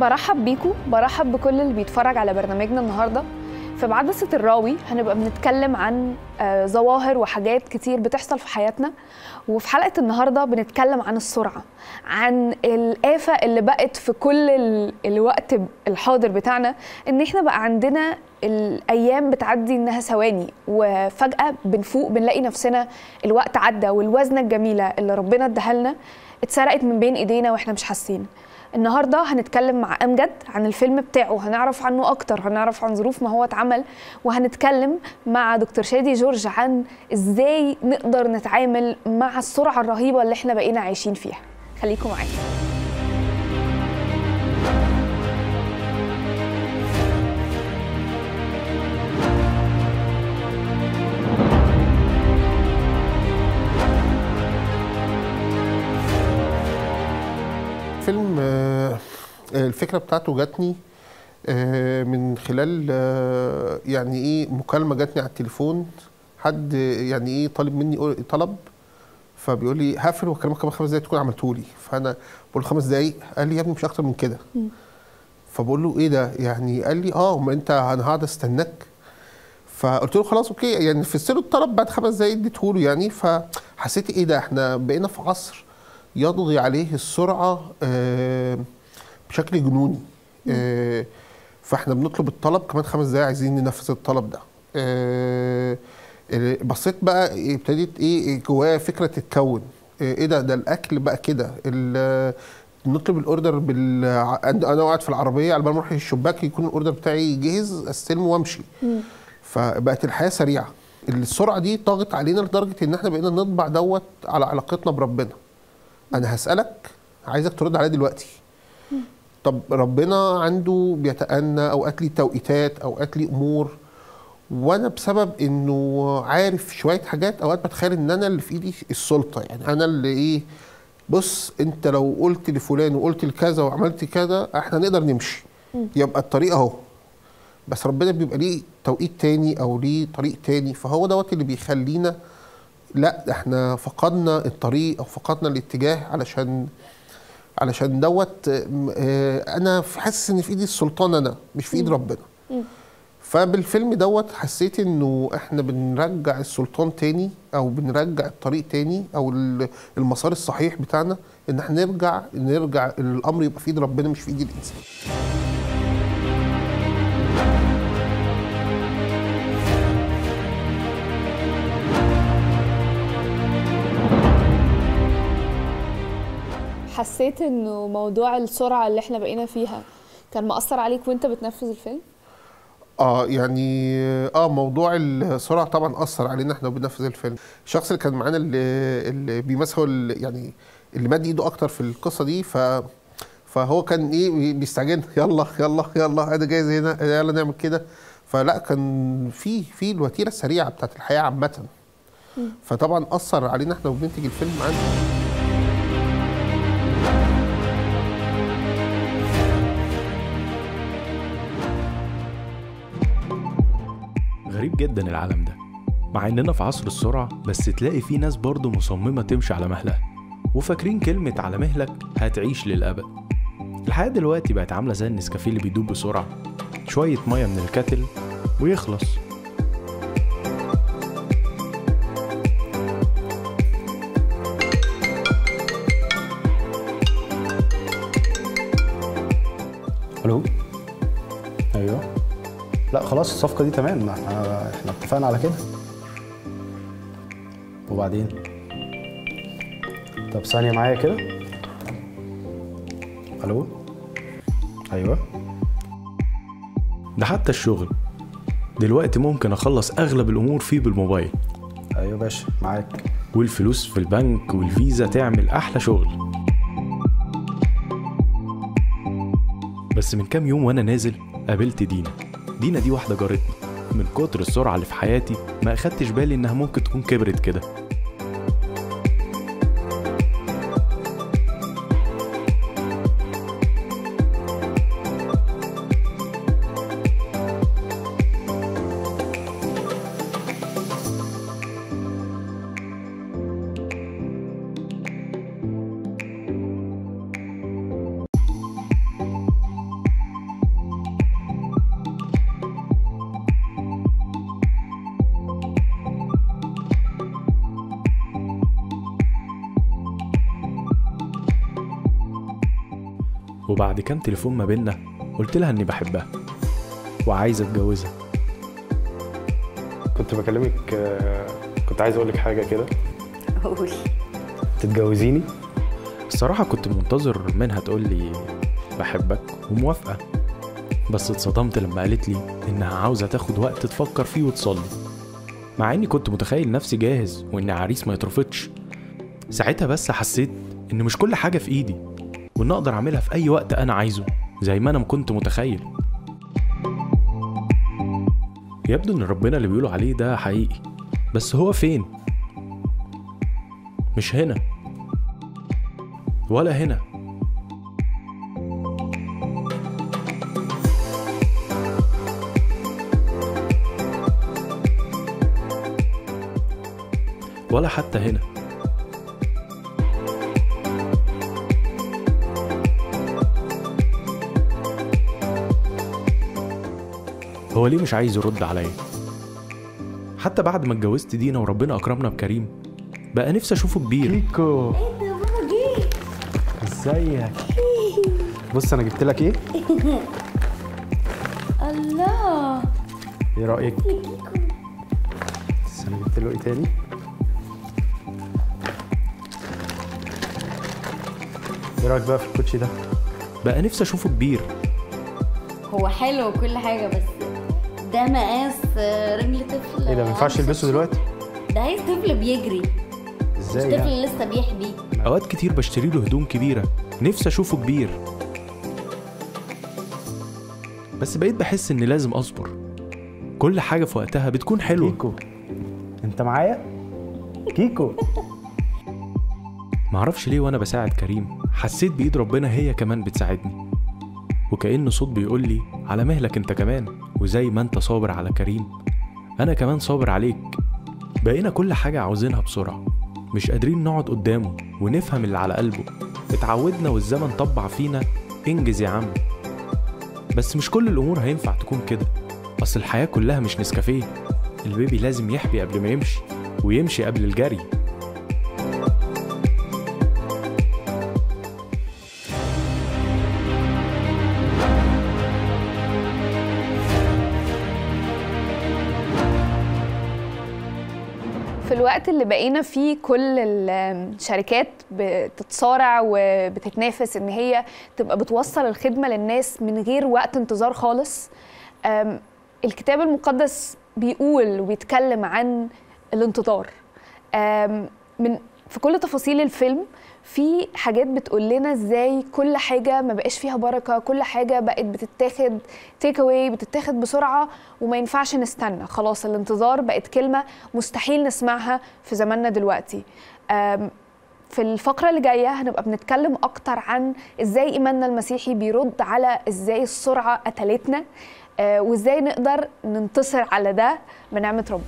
برحب بيكم برحب بكل اللي بيتفرج على برنامجنا النهارده في بعدسة الراوي هنبقى بنتكلم عن آه، ظواهر وحاجات كتير بتحصل في حياتنا وفي حلقة النهاردة بنتكلم عن السرعة عن الآفة اللي بقت في كل ال- الوقت الحاضر بتاعنا إن إحنا بقى عندنا الأيام بتعدي إنها ثواني وفجأة بنفوق بنلاقي نفسنا الوقت عدى والوزنة الجميلة اللي ربنا اداها لنا اتسرقت من بين إيدينا وإحنا مش حاسين النهارده هنتكلم مع امجد عن الفيلم بتاعه هنعرف عنه اكتر هنعرف عن ظروف ما هو اتعمل وهنتكلم مع دكتور شادي جورج عن ازاي نقدر نتعامل مع السرعه الرهيبه اللي احنا بقينا عايشين فيها خليكم معانا فيلم آه، آه، الفكره بتاعته جاتني آه، من خلال آه، يعني ايه مكالمه جاتني على التليفون حد آه، يعني ايه طالب مني قول- طلب فبيقول لي هقفل واكلمك كمان خمس دقايق تكون عملته لي فانا بقول له خمس دقايق قال لي يا ابني مش اكتر من كده فبقول له ايه ده يعني قال لي اه ما انت انا هقعد استناك فقلت له خلاص اوكي يعني فسر له الطلب بعد خمس دقايق اديته له يعني فحسيت ايه ده احنا بقينا في عصر يطغي عليه السرعه آه، بشكل جنوني آه، فاحنا بنطلب الطلب كمان خمس دقايق عايزين ننفذ الطلب ده آه، آه، بصيت بقى ابتديت ايه جوايا فكره تتكون آه، ايه ده ده الاكل بقى كده ال- نطلب الاوردر بال انا قاعد في العربيه على بال ما اروح الشباك يكون الاوردر بتاعي جاهز استلمه وامشي فبقت الحياه سريعه السرعه دي طاغت علينا لدرجه ان احنا بقينا نطبع دوت على علاقتنا بربنا انا هسالك عايزك ترد عليا دلوقتي طب ربنا عنده بيتأنى اوقات لي توقيتات اوقات لي امور وانا بسبب انه عارف شويه حاجات اوقات بتخيل ان انا اللي في ايدي السلطه يعني انا اللي ايه بص انت لو قلت لفلان وقلت لكذا وعملت كذا احنا نقدر نمشي يبقى الطريق اهو بس ربنا بيبقى ليه توقيت تاني او ليه طريق تاني فهو دوت اللي بيخلينا لا احنا فقدنا الطريق او فقدنا الاتجاه علشان علشان دوت م- آه، انا حاسس ان في ايدي السلطان انا مش في ايد ربنا فبالفيلم دوت حسيت انه احنا بنرجع السلطان تاني او بنرجع الطريق تاني او ال- المسار الصحيح بتاعنا ان احنا نرجع نرجع الامر يبقى في ايد ربنا مش في ايد الانسان حسيت انه موضوع السرعه اللي احنا بقينا فيها كان مأثر عليك وانت بتنفذ الفيلم اه يعني اه موضوع السرعه طبعا اثر علينا احنا وبننفذ الفيلم الشخص اللي كان معانا اللي, اللي بيمثل هو اللي يعني اللي مد ايده اكتر في القصه دي ف فهو كان ايه بيستعجل يلا يلا يلا انا جاهز هنا يلا نعمل كده فلا كان في في الوتيره السريعه بتاعت الحياه عامه فطبعا اثر علينا احنا وبننتج الفيلم معانا غريب جدا العالم ده مع اننا في عصر السرعة بس تلاقي في ناس برضه مصممة تمشي على مهلها وفاكرين كلمة على مهلك هتعيش للأبد الحياة دلوقتي بقت عاملة زي النسكافيه اللي بيدوب بسرعة شوية مية من الكاتل ويخلص الو ايوه لا خلاص الصفقه دي تمام ما احنا احنا اتفقنا على كده وبعدين طب ثانيه معايا كده الو ايوه ده حتى الشغل دلوقتي ممكن أخلص أغلب الأمور فيه بالموبايل ايوه باشا معاك والفلوس في البنك والفيزا تعمل أحلى شغل بس من كام يوم وأنا نازل قابلت دينا دينا دي واحدة جارتني من كتر السرعة اللي في حياتي ما أخدتش بالي إنها ممكن تكون كبرت كده وبعد كام تليفون ما بينا قلت لها اني بحبها وعايز اتجوزها كنت بكلمك آه، كنت عايز اقول لك حاجه كده قول تتجوزيني الصراحة كنت منتظر منها تقول لي بحبك وموافقة بس اتصدمت لما قالت لي إنها عاوزة تاخد وقت تفكر فيه وتصلي مع إني كنت متخيل نفسي جاهز وإني عريس ما يترفضش ساعتها بس حسيت إن مش كل حاجة في إيدي وإن أقدر أعملها في أي وقت أنا عايزه زي ما أنا كنت متخيل يبدو إن ربنا اللي بيقولوا عليه ده حقيقي بس هو فين؟ مش هنا ولا هنا ولا حتى هنا هو ليه مش عايز يرد عليا حتى بعد ما اتجوزت دينا وربنا اكرمنا بكريم بقى نفسي اشوفه كبير كيكو ازيك بص انا جبت لك ايه الله ايه رايك بس انا جبت له ايه تاني ايه رايك بقى في الكوتشي ده بقى نفسي اشوفه كبير هو حلو وكل حاجه بس ده مقاس آه، رجل طفل ايه ده ما ينفعش تلبسه دلوقتي ده عايز طفل بيجري مش ازاي طفل يعني لسه بيحبي اوقات كتير بشتري له هدوم كبيره نفسي اشوفه كبير بس بقيت بحس اني لازم اصبر كل حاجه في وقتها بتكون حلوه كيكو انت معايا كيكو معرفش ليه وانا بساعد كريم حسيت بايد ربنا هي كمان بتساعدني وكأن صوت بيقول لي على مهلك انت كمان وزي ما انت صابر على كريم انا كمان صابر عليك بقينا كل حاجة عاوزينها بسرعة مش قادرين نقعد قدامه ونفهم اللي على قلبه اتعودنا والزمن طبع فينا انجز يا عم بس مش كل الامور هينفع تكون كده اصل الحياة كلها مش نسكافيه البيبي لازم يحبي قبل ما يمشي ويمشي قبل الجري في الوقت اللي بقينا فيه كل الشركات بتتصارع وبتتنافس ان هي تبقى بتوصل الخدمه للناس من غير وقت انتظار خالص أم، الكتاب المقدس بيقول وبيتكلم عن الانتظار أم، من في كل تفاصيل الفيلم في حاجات بتقول لنا ازاي كل حاجه ما بقاش فيها بركه كل حاجه بقت بتتاخد تيك اواي بتتاخد بسرعه وما ينفعش نستنى خلاص الانتظار بقت كلمه مستحيل نسمعها في زماننا دلوقتي أم، في الفقرة اللي جاية هنبقى بنتكلم أكتر عن إزاي إيماننا المسيحي بيرد على إزاي السرعة قتلتنا آه، وإزاي نقدر ننتصر على ده بنعمة ربنا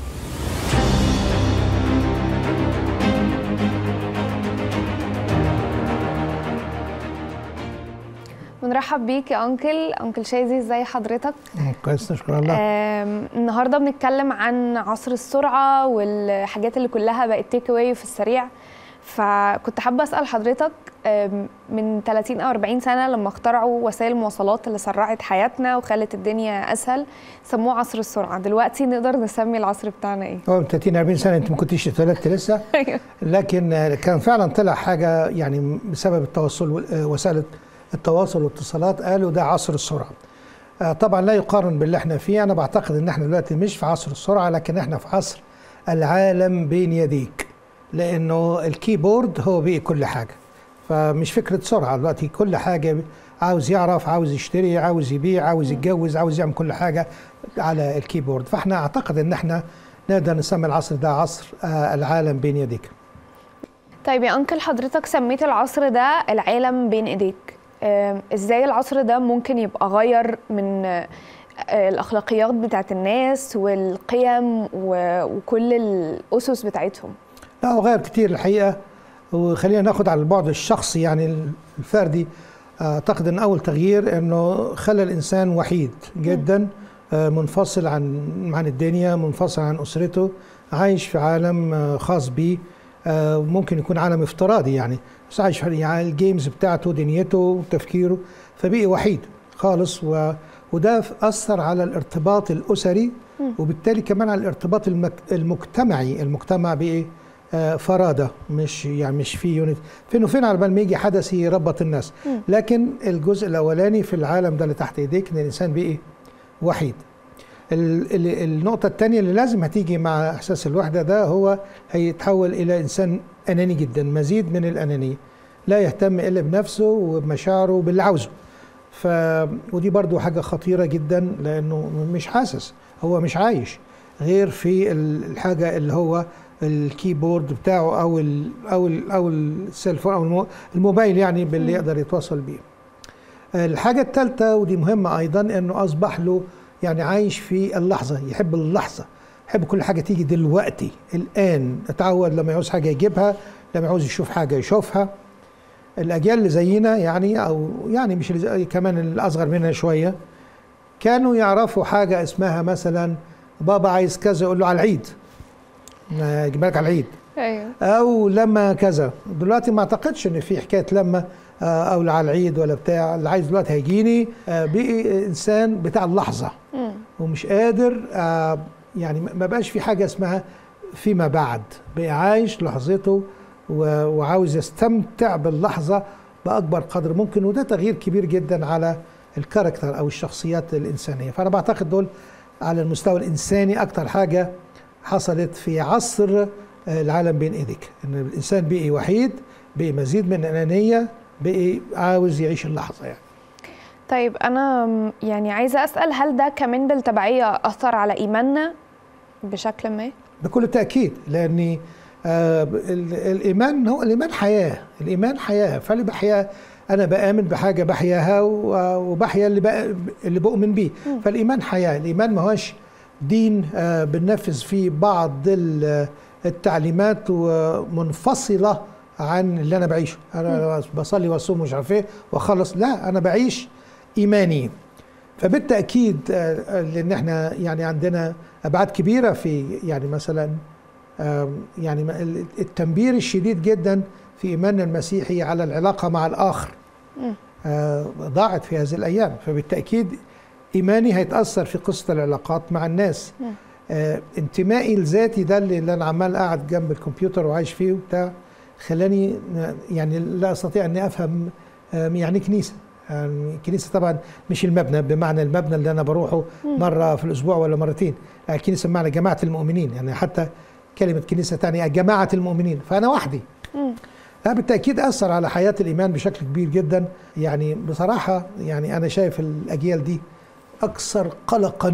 بنرحب بيك يا أنكل أنكل شازي إزاي حضرتك؟ كويس نشكر الله آم، النهارده بنتكلم عن عصر السرعه والحاجات اللي كلها بقت تيك اواي في السريع فكنت حابه اسال حضرتك آم، من 30 او 40 سنه لما اخترعوا وسائل المواصلات اللي سرعت حياتنا وخلت الدنيا اسهل سموه عصر السرعه دلوقتي نقدر نسمي العصر بتاعنا ايه هو من 30 40 سنه انت ما كنتيش اتولدت لسه أيوه. لكن آه، كان فعلا طلع حاجه يعني بسبب التواصل وال- آه، وسائل التواصل والاتصالات قالوا ده عصر السرعه آه، طبعا لا يقارن باللي احنا فيه انا بعتقد ان احنا دلوقتي مش في عصر السرعه لكن احنا في عصر العالم بين يديك لانه الكيبورد هو بيه كل حاجه فمش فكره سرعه دلوقتي كل حاجه عاوز يعرف عاوز يشتري عاوز يبيع عاوز يتجوز عاوز يعمل كل حاجه على الكيبورد فاحنا اعتقد ان احنا نقدر نسمي العصر ده عصر آه، العالم بين يديك طيب يا انكل حضرتك سميت العصر ده العالم بين ايديك آم، ازاي العصر ده ممكن يبقى غير من آه، الاخلاقيات بتاعت الناس والقيم و- وكل الاسس بتاعتهم لا هو غير كتير الحقيقه وخلينا ناخد على البعد الشخصي يعني الفردي اعتقد ان اول تغيير انه خلى الانسان وحيد جدا آه، منفصل عن عن الدنيا منفصل عن اسرته عايش في عالم آه، خاص بيه آه، ممكن يكون عالم افتراضي يعني بس عايش في يعني الجيمز بتاعته دنيته تفكيره فبقي وحيد خالص و وده اثر على الارتباط الاسري وبالتالي كمان على الارتباط المك... المجتمعي المجتمع بايه آه فرادة مش يعني مش في يونت فين وفين على بال ما يجي حدث يربط الناس لكن الجزء الاولاني في العالم ده اللي تحت ايديك ان الانسان بايه وحيد ال- ال- النقطة الثانية اللي لازم هتيجي مع إحساس الوحدة ده هو هيتحول إلى إنسان أناني جدا مزيد من الأنانية لا يهتم إلا بنفسه وبمشاعره وباللي عاوزه ف ودي برضو حاجة خطيرة جدا لأنه مش حاسس هو مش عايش غير في ال- الحاجة اللي هو الكيبورد بتاعه أو ال أو ال أو السيلفون أو المو- الموبايل يعني باللي يقدر يتواصل بيه الحاجة الثالثة ودي مهمة أيضا إنه أصبح له يعني عايش في اللحظة يحب اللحظة يحب كل حاجة تيجي دلوقتي الآن اتعود لما يعوز حاجة يجيبها لما يعوز يشوف حاجة يشوفها الأجيال اللي زينا يعني أو يعني مش اللي زي كمان الأصغر مننا شوية كانوا يعرفوا حاجة اسمها مثلا بابا عايز كذا يقول له على العيد آه، يجيب لك على العيد ايوه او لما كذا دلوقتي ما اعتقدش ان في حكايه لما آه، او على العيد ولا بتاع اللي عايز دلوقتي هيجيني آه، بقي انسان بتاع اللحظه مم. ومش قادر آه، يعني ما ما بقاش في حاجه اسمها فيما بعد بقى عايش لحظته و- وعاوز يستمتع باللحظه باكبر قدر ممكن وده تغيير كبير جدا على الكاركتر او الشخصيات الانسانيه فانا بعتقد دول على المستوى الانساني اكتر حاجه حصلت في عصر آه، العالم بين ايديك ان الانسان بقي وحيد بقي مزيد من الانانيه بقي عاوز يعيش اللحظه يعني طيب انا م- يعني عايزه اسال هل ده كمان بالتبعيه اثر على ايماننا بشكل ما بكل تأكيد لأن آه، ال- الإيمان هو الإيمان حياة الإيمان حياة فاللي بحيا أنا بآمن بحاجة بحياها و- وبحيا اللي بق- اللي بؤمن بيه فالإيمان حياة الإيمان ما هوش دين آه، بننفذ فيه بعض ال- التعليمات ومنفصلة عن اللي أنا بعيشه أنا بصلي وأصوم مش عارف إيه وأخلص لا أنا بعيش إيماني فبالتاكيد آه، آه، لان احنا يعني عندنا ابعاد كبيره في يعني مثلا آم، يعني ما- ال- التنبير الشديد جدا في ايماننا المسيحي على العلاقه مع الاخر آه، ضاعت في هذه الايام فبالتاكيد ايماني هيتاثر في قصه العلاقات مع الناس آه، انتمائي الذاتي ده اللي اللي انا عمال قاعد جنب الكمبيوتر وعايش فيه وبتاع خلاني آه، يعني لا استطيع اني افهم آه، يعني كنيسه يعني الكنيسه طبعا مش المبنى بمعنى المبنى اللي انا بروحه مره في الاسبوع ولا مرتين لا، الكنيسه بمعنى جماعه المؤمنين يعني حتى كلمه كنيسه تعني جماعه المؤمنين فانا وحدي لا بالتاكيد اثر على حياه الايمان بشكل كبير جدا يعني بصراحه يعني انا شايف الاجيال دي اكثر قلقا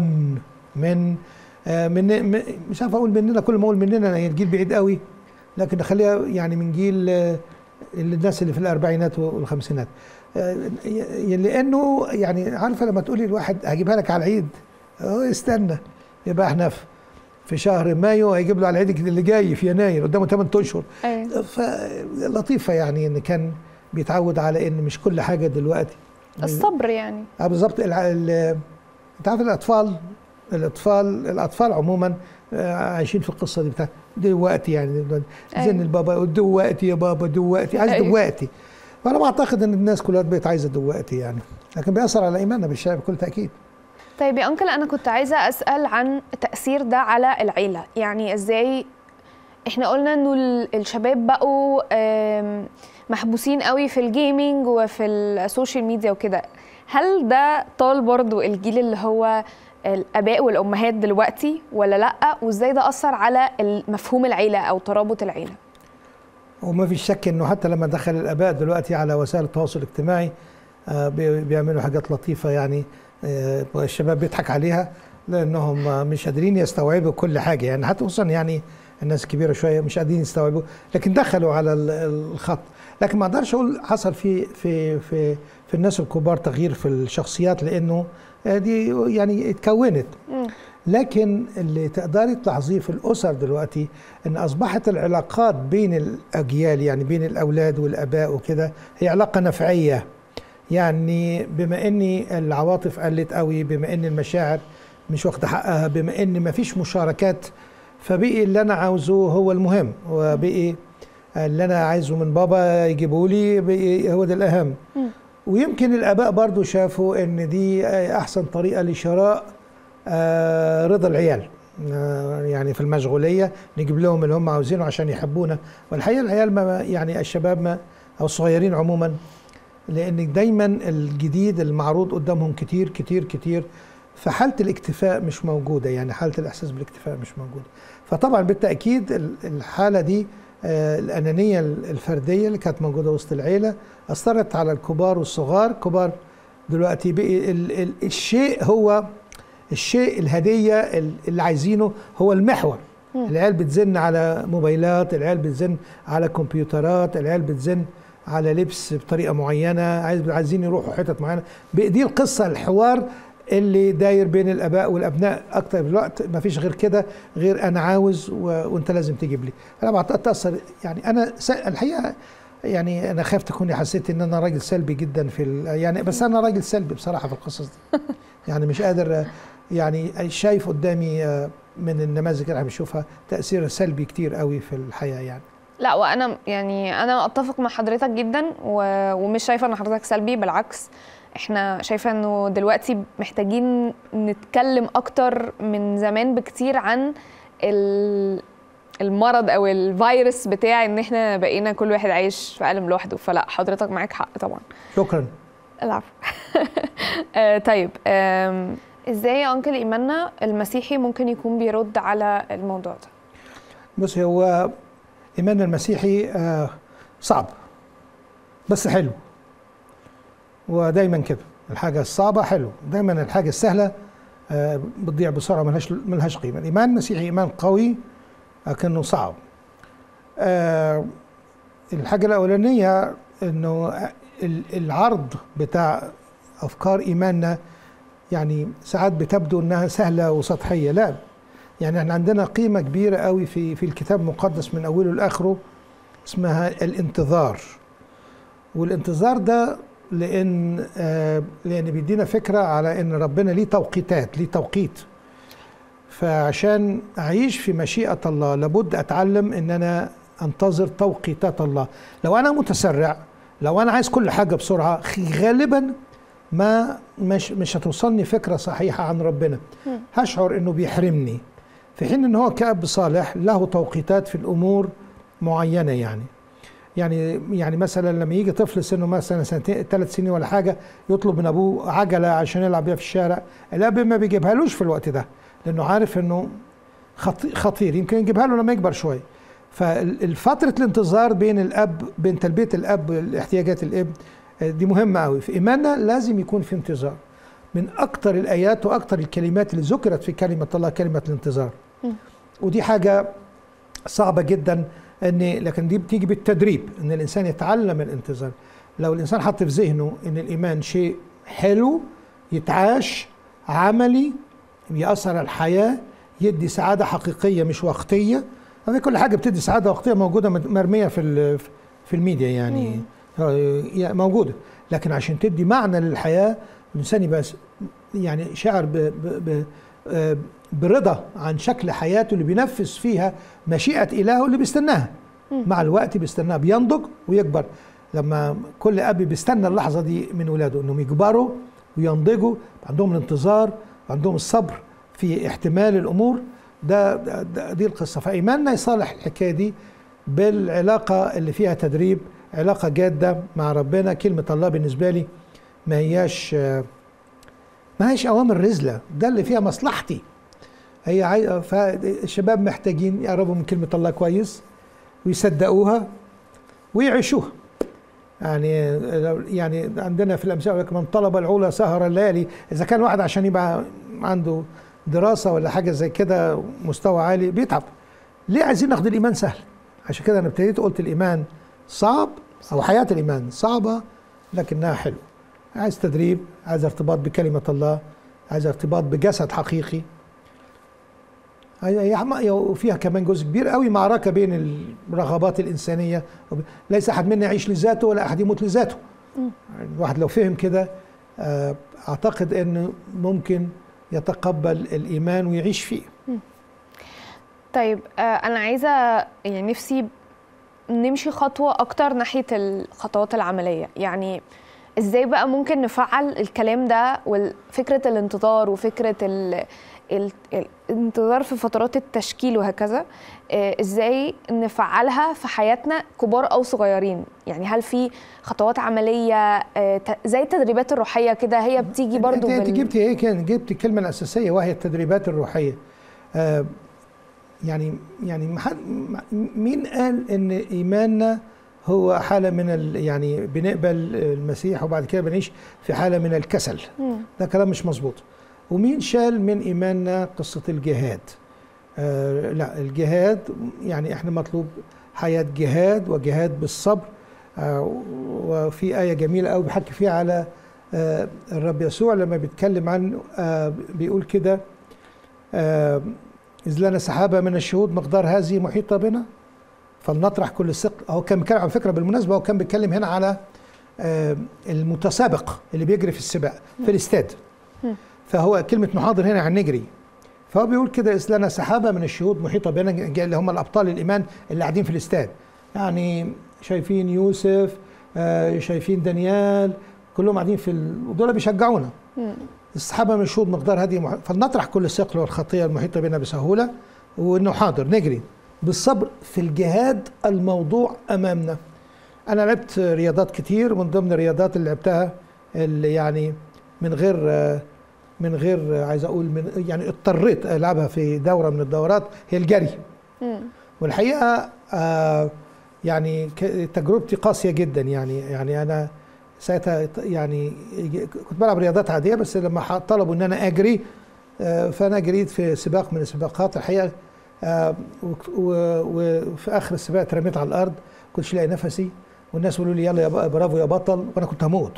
من آه، من من- مش عارف اقول مننا كل ما اقول مننا يعني الجيل بعيد قوي لكن نخليها يعني من جيل آه، الناس اللي في الاربعينات والخمسينات آه، ي- لانه يعني عارفه لما تقولي الواحد هجيبها لك على العيد اه استنى يبقى احنا في في شهر مايو هيجيب له على العيد اللي جاي في يناير قدامه 8 اشهر ايوه فلطيفه يعني ان كان بيتعود على ان مش كل حاجه دلوقتي الصبر يعني اه بالظبط الع- ال- انت عارف الاطفال الاطفال الاطفال عموما آه، عايشين في القصه دي بتاعت دلوقتي يعني عايزين أيوة. البابا يقول دلوقتي يا بابا دلوقتي عايز أيوة. دلوقتي فانا بعتقد ان الناس كلها بقت عايزه دلوقتي يعني لكن بيأثر على ايماننا بالشعب بكل تاكيد طيب يا انكل انا كنت عايزه اسال عن تاثير ده على العيله يعني ازاي احنا قلنا انه ال- الشباب بقوا آم، محبوسين قوي في الجيمينج وفي السوشيال ميديا وكده هل ده طال برضو الجيل اللي هو الاباء والامهات دلوقتي ولا لا وازاي ده اثر على مفهوم العيله او ترابط العيله وما في شك انه حتى لما دخل الاباء دلوقتي على وسائل التواصل الاجتماعي آه، بي- بيعملوا حاجات لطيفه يعني آه، الشباب بيضحك عليها لانهم آه، مش قادرين يستوعبوا كل حاجه يعني حتى خصوصا يعني الناس الكبيره شويه مش قادرين يستوعبوا لكن دخلوا على ال- الخط لكن ما اقدرش اقول حصل في في في في الناس الكبار تغيير في الشخصيات لانه آه، دي يعني اتكونت لكن اللي تقدري تلاحظيه في الاسر دلوقتي ان اصبحت العلاقات بين الاجيال يعني بين الاولاد والاباء وكده هي علاقه نفعيه يعني بما ان العواطف قلت قوي بما ان المشاعر مش واخده حقها بما ان مفيش مشاركات فبقي اللي انا عاوزه هو المهم وبقي اللي انا عايزه من بابا يجيبه لي بي- هو ده الاهم ويمكن الاباء برضو شافوا ان دي احسن طريقه لشراء آه، رضا العيال آه، يعني في المشغوليه نجيب لهم اللي هم عاوزينه عشان يحبونا والحقيقه العيال ما يعني الشباب ما او الصغيرين عموما لان دايما الجديد المعروض قدامهم كتير كتير كتير فحاله الاكتفاء مش موجوده يعني حاله الاحساس بالاكتفاء مش موجوده فطبعا بالتاكيد ال- الحاله دي آه، الانانيه الفرديه اللي كانت موجوده وسط العيله اثرت على الكبار والصغار كبار دلوقتي بقي ال ال الشيء هو الشيء الهديه ال- اللي عايزينه هو المحور العيال بتزن على موبايلات العيال بتزن على كمبيوترات العيال بتزن على لبس بطريقه معينه عايز عايزين يروحوا حتت معينه بقى دي القصه الحوار اللي داير بين الاباء والابناء اكتر الوقت ما فيش غير كده غير انا عاوز و... وانت لازم تجيب لي انا بعتقد تاثر يعني انا س... الحقيقه يعني انا خايف تكوني حسيت ان انا راجل سلبي جدا في ال... يعني بس انا راجل سلبي بصراحه في القصص دي يعني مش قادر يعني شايف قدامي من النماذج اللي احنا بنشوفها تاثير سلبي كتير قوي في الحياه يعني لا وانا يعني انا اتفق مع حضرتك جدا و- ومش شايفه ان حضرتك سلبي بالعكس احنا شايفه انه دلوقتي محتاجين نتكلم اكتر من زمان بكتير عن ال- المرض او الفيروس بتاع ان احنا بقينا كل واحد عايش في عالم لوحده فلا حضرتك معاك حق طبعا شكرا العفو آه، طيب آم، ازاي يا انكل ايماننا المسيحي ممكن يكون بيرد على الموضوع ده بص هو ايماننا المسيحي آه، صعب بس حلو ودايما كده الحاجه الصعبه حلو دايما الحاجه السهله آه، بتضيع بسرعه ملهاش ملهاش قيمه الايمان المسيحي ايمان قوي لكنه صعب آه، الحاجه الاولانيه انه ال- العرض بتاع افكار ايماننا يعني ساعات بتبدو انها سهله وسطحيه لا يعني احنا عندنا قيمه كبيره قوي في في الكتاب المقدس من اوله لاخره اسمها الانتظار والانتظار ده لان آه لان بيدينا فكره على ان ربنا ليه توقيتات ليه توقيت فعشان اعيش في مشيئه الله لابد اتعلم ان انا انتظر توقيتات الله لو انا متسرع لو انا عايز كل حاجه بسرعه غالبا ما مش مش هتوصلني فكره صحيحه عن ربنا هشعر انه بيحرمني في حين ان هو كأب صالح له توقيتات في الامور معينه يعني يعني يعني مثلا لما يجي طفل سنه مثلا سنتين ثلاث سنين ولا حاجه يطلب من ابوه عجله عشان يلعب بيها في الشارع الاب ما بيجيبها لوش في الوقت ده لانه عارف انه خطي- خطير يمكن يجيبها له لما يكبر شويه فالفتره الانتظار بين الاب بين تلبيه الاب لاحتياجات الابن آه، دي مهمه قوي في ايماننا لازم يكون في انتظار من اكتر الايات واكتر الكلمات اللي ذكرت في كلمه الله كلمه الانتظار ودي حاجه صعبه جدا ان لكن دي بتيجي بالتدريب ان الانسان يتعلم الانتظار لو الانسان حط في ذهنه ان الايمان شيء حلو يتعاش عملي يأثر على الحياه يدي سعاده حقيقيه مش وقتيه هذه كل حاجه بتدي سعاده وقتيه موجوده مرميه في ال- في الميديا يعني يعني موجوده لكن عشان تدي معنى للحياه الانسان يبقى س- يعني شعر ب ب ب آه، برضا عن شكل حياته اللي بينفذ فيها مشيئه الهه اللي بيستناها مع الوقت بيستناها بينضج ويكبر لما كل اب بيستنى اللحظه دي من ولاده انهم يكبروا وينضجوا عندهم الانتظار عندهم الصبر في احتمال الامور ده, ده, ده دي القصه فايماننا يصالح الحكايه دي بالعلاقه اللي فيها تدريب علاقه جاده مع ربنا كلمه الله بالنسبه لي ما هياش آه، ما هيش اوامر رزله ده اللي فيها مصلحتي هي عاي... فالشباب محتاجين يقربوا من كلمه الله كويس ويصدقوها ويعيشوها يعني لو- يعني عندنا في الامثله يقول لك من طلب العلا سهر الليالي اذا كان واحد عشان يبقى عنده دراسه ولا حاجه زي كده مستوى عالي بيتعب ليه عايزين ناخد الايمان سهل عشان كده انا ابتديت قلت الايمان صعب او حياه الايمان صعبه لكنها حلوه عايز تدريب عايز ارتباط بكلمه الله عايز ارتباط بجسد حقيقي هي- هي عم- هي- وفيها كمان جزء كبير قوي معركه بين الرغبات الانسانيه وب- ليس احد منا يعيش لذاته ولا احد يموت لذاته الواحد لو فهم كده آه، اعتقد انه ممكن يتقبل الايمان ويعيش فيه طيب آه، انا عايزه يعني نفسي نمشي خطوه اكتر ناحيه الخطوات العمليه يعني ازاي بقى ممكن نفعل الكلام ده وفكره الانتظار وفكره ال... ال... الانتظار في فترات التشكيل وهكذا آه، ازاي نفعلها في حياتنا كبار او صغيرين يعني هل في خطوات عمليه آه، ت- زي التدريبات الروحيه كده هي بتيجي برضو انت, انت بال- جبتي ايه كان جبت الكلمه الاساسيه وهي التدريبات الروحيه آه يعني يعني ما حد- ما- مين قال ان ايماننا هو حاله من ال يعني بنقبل المسيح وبعد كده بنعيش في حاله من الكسل مم. ده كلام مش مظبوط ومين شال من ايماننا قصه الجهاد آه لا الجهاد يعني احنا مطلوب حياه جهاد وجهاد بالصبر آه وفي ايه جميله قوي بيحكي فيها على آه الرب يسوع لما بيتكلم عن آه بيقول كده آه اذ لنا سحابه من الشهود مقدار هذه محيطه بنا فلنطرح كل الثقل هو كان بيتكلم على فكره بالمناسبه هو كان بيتكلم هنا على آه المتسابق اللي بيجري في السباق في الاستاد فهو كلمه نحاضر هنا عن نجري فهو بيقول كده اذ لنا سحابه من الشهود محيطه بنا اللي هم الابطال الايمان اللي قاعدين في الاستاد يعني شايفين يوسف آه شايفين دانيال كلهم قاعدين في ال... ودول بيشجعونا السحابه من الشهود مقدار هذه مح... فلنطرح كل الثقل والخطيه المحيطه بنا بسهوله وانه حاضر نجري بالصبر في الجهاد الموضوع امامنا انا لعبت رياضات كتير من ضمن الرياضات اللي لعبتها اللي يعني من غير آه، من غير آه، عايز اقول من يعني اضطريت العبها في دوره من الدورات هي الجري مم. والحقيقه آه يعني ك- تجربتي قاسيه جدا يعني يعني انا ساعتها ت- يعني كنت بلعب رياضات عاديه بس لما ح- طلبوا ان انا اجري آه فانا جريت في سباق من السباقات الحقيقه آه وك- و- وفي اخر السباق اترميت على الارض كنتش لاقي نفسي والناس يقولوا لي يلا يا ب- برافو يا بطل وانا كنت هموت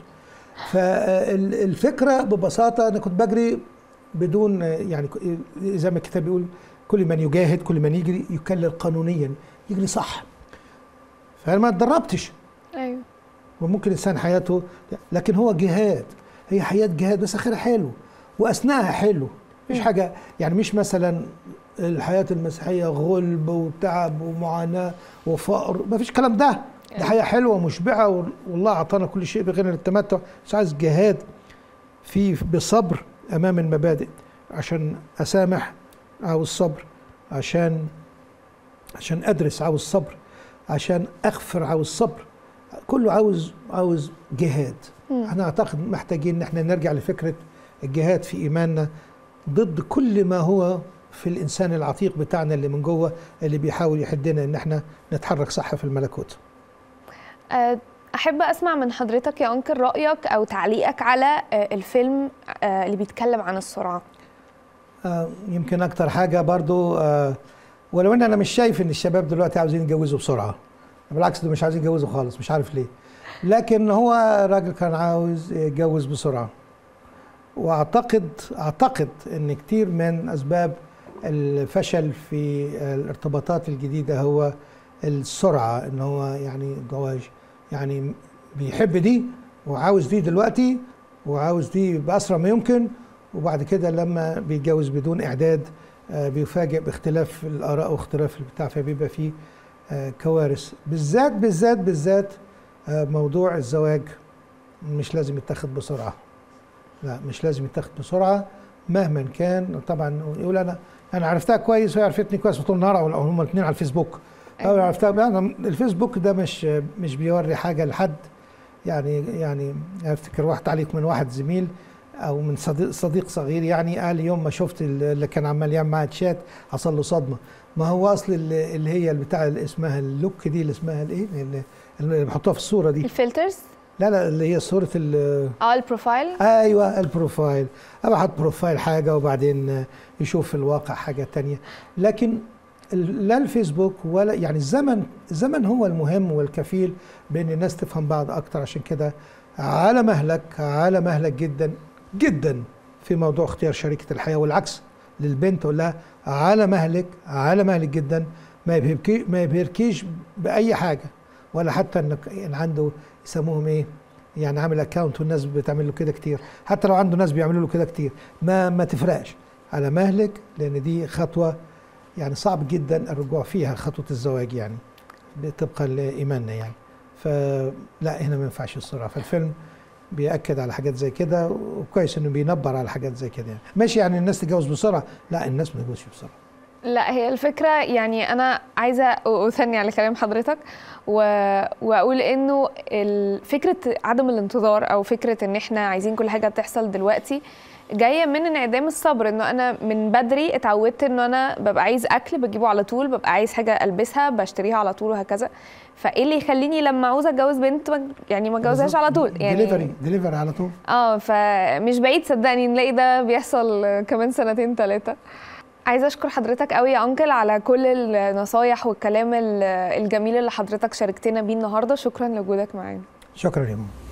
فالفكره ببساطه انا كنت بجري بدون آه، يعني ك- زي ما الكتاب بيقول كل من يجاهد كل من يجري يكلل قانونيا يجري صح فانا ما اتدربتش ايوه وممكن الانسان حياته لكن هو جهاد هي حياه جهاد بس اخرها حلو واثناءها حلو مش حاجه يعني مش مثلا الحياه المسيحيه غلب وتعب ومعاناه وفقر ما فيش الكلام ده ده حياه حلوه ومشبعه وال- والله اعطانا كل شيء بغير التمتع بس عايز جهاد في بصبر امام المبادئ عشان اسامح عاوز صبر عشان عشان ادرس عاوز صبر عشان اغفر عاوز صبر كله عاوز عاوز جهاد انا اعتقد محتاجين ان احنا نرجع لفكره الجهاد في ايماننا ضد كل ما هو في الانسان العتيق بتاعنا اللي من جوه اللي بيحاول يحدنا ان احنا نتحرك صح في الملكوت آه، احب اسمع من حضرتك يا انكل رايك او تعليقك على آه، الفيلم آه، اللي بيتكلم عن السرعه آه، يمكن اكتر حاجه برضو آه، ولو ان انا مش شايف ان الشباب دلوقتي عاوزين يتجوزوا بسرعه بالعكس دول مش عايزين يتجوزوا خالص مش عارف ليه لكن هو راجل كان عاوز يتجوز بسرعه واعتقد اعتقد ان كتير من اسباب الفشل في الارتباطات الجديده هو السرعه ان هو يعني الزواج يعني بيحب دي وعاوز دي دلوقتي وعاوز دي باسرع ما يمكن وبعد كده لما بيتجوز بدون اعداد آه، بيفاجئ باختلاف الاراء واختلاف البتاع فبيبقى فيه آه، كوارث بالذات بالذات بالذات آه، موضوع الزواج مش لازم يتاخد بسرعه لا مش لازم يتاخد بسرعه مهما كان طبعا يقول انا انا عرفتها كويس وهي عرفتني كويس طول النهار او هم الاثنين على الفيسبوك أو عرفتها أنا الفيسبوك ده مش مش بيوري حاجه لحد يعني يعني افتكر واحد تعليق من واحد زميل او من صديق صديق صغير يعني قال يوم ما شفت اللي كان عمال يعمل معاه تشات حصل له صدمه ما هو اصل اللي اللي هي بتاع اللي اسمها اللوك دي اللي اسمها الايه اللي, اللي بحطوها في الصوره دي الفلترز لا لا اللي هي صوره ال- اه البروفايل ايوه البروفايل ابعت بروفايل حاجه وبعدين يشوف في الواقع حاجه تانية لكن ال- لا الفيسبوك ولا يعني الزمن الزمن هو المهم والكفيل بان الناس تفهم بعض اكتر عشان كده على مهلك على مهلك جدا جدا في موضوع اختيار شريكه الحياه والعكس للبنت اقول لها على مهلك على مهلك جدا ما يبهركي ما يبهركيش باي حاجه ولا حتى انك إن عنده يسموهم ايه يعني عامل اكونت والناس بتعمل له كده كتير حتى لو عنده ناس بيعملوا له كده كتير ما ما تفرقش على مهلك لان دي خطوه يعني صعب جدا الرجوع فيها خطوه الزواج يعني طبقا لايماننا يعني فلا هنا ما ينفعش السرعه فالفيلم بيأكد على حاجات زي كده وكويس انه بينبر على حاجات زي كده يعني. ماشي يعني الناس تتجوز بسرعه لا الناس ما تتجوزش بسرعه لا هي الفكرة يعني أنا عايزة أثني على كلام حضرتك و... وأقول إنه ال- فكرة عدم الانتظار أو فكرة إن إحنا عايزين كل حاجة تحصل دلوقتي جاية من انعدام الصبر إنه أنا من بدري اتعودت إنه أنا ببقى عايز أكل بجيبه على طول ببقى عايز حاجة ألبسها بشتريها على طول وهكذا فإيه اللي يخليني لما عاوزة أتجوز بنت ما- يعني ما أتجوزهاش على طول يعني ديليفري ديليفري على طول اه فمش بعيد صدقني نلاقي ده بيحصل كمان سنتين ثلاثة عايزة أشكر حضرتك قوي يا أنكل على كل النصايح والكلام ال- الجميل اللي حضرتك شاركتنا بيه النهاردة شكرا لوجودك معانا شكرا يا ماما